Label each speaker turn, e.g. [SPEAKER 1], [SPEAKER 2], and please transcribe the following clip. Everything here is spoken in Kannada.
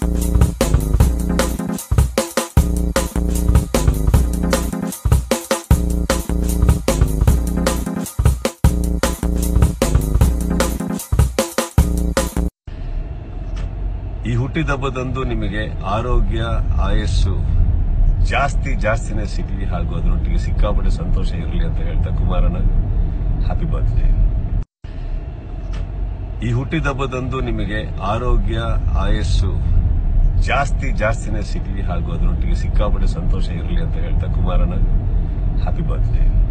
[SPEAKER 1] ಈ ಹುಟ್ಟಿದಬ್ಬದಂದು ನಿಮಗೆ ಆರೋಗ್ಯ ಆಯಸ್ಸು ಜಾಸ್ತಿ ಜಾಸ್ತಿನೇ ಸಿಗಲಿ ಹಾಗೂ ಅದರೊಟ್ಟಿಗೆ ಸಿಕ್ಕಾಪಟ್ಟೆ ಸಂತೋಷ ಇರಲಿ ಅಂತ ಹೇಳ್ತಾ ಕುಮಾರನ ಹ್ಯಾಪಿ ಬರ್ತ್ಡೇ ಈ ಹುಟ್ಟಿದಬ್ಬದಂದು ನಿಮಗೆ ಆರೋಗ್ಯ ಆಯಸ್ಸು ಜಾಸ್ತಿ ಜಾಸ್ತಿನೇ ಸಿಗಲಿ ಹಾಗೂ ಅದರೊಟ್ಟಿಗೆ ಸಿಕ್ಕಾಪಟ್ಟೆ ಸಂತೋಷ ಇರಲಿ ಅಂತ ಹೇಳ್ತಾ ಕುಮಾರನ ಹ್ಯಾಪಿ ಬರ್ತ್ಡೇ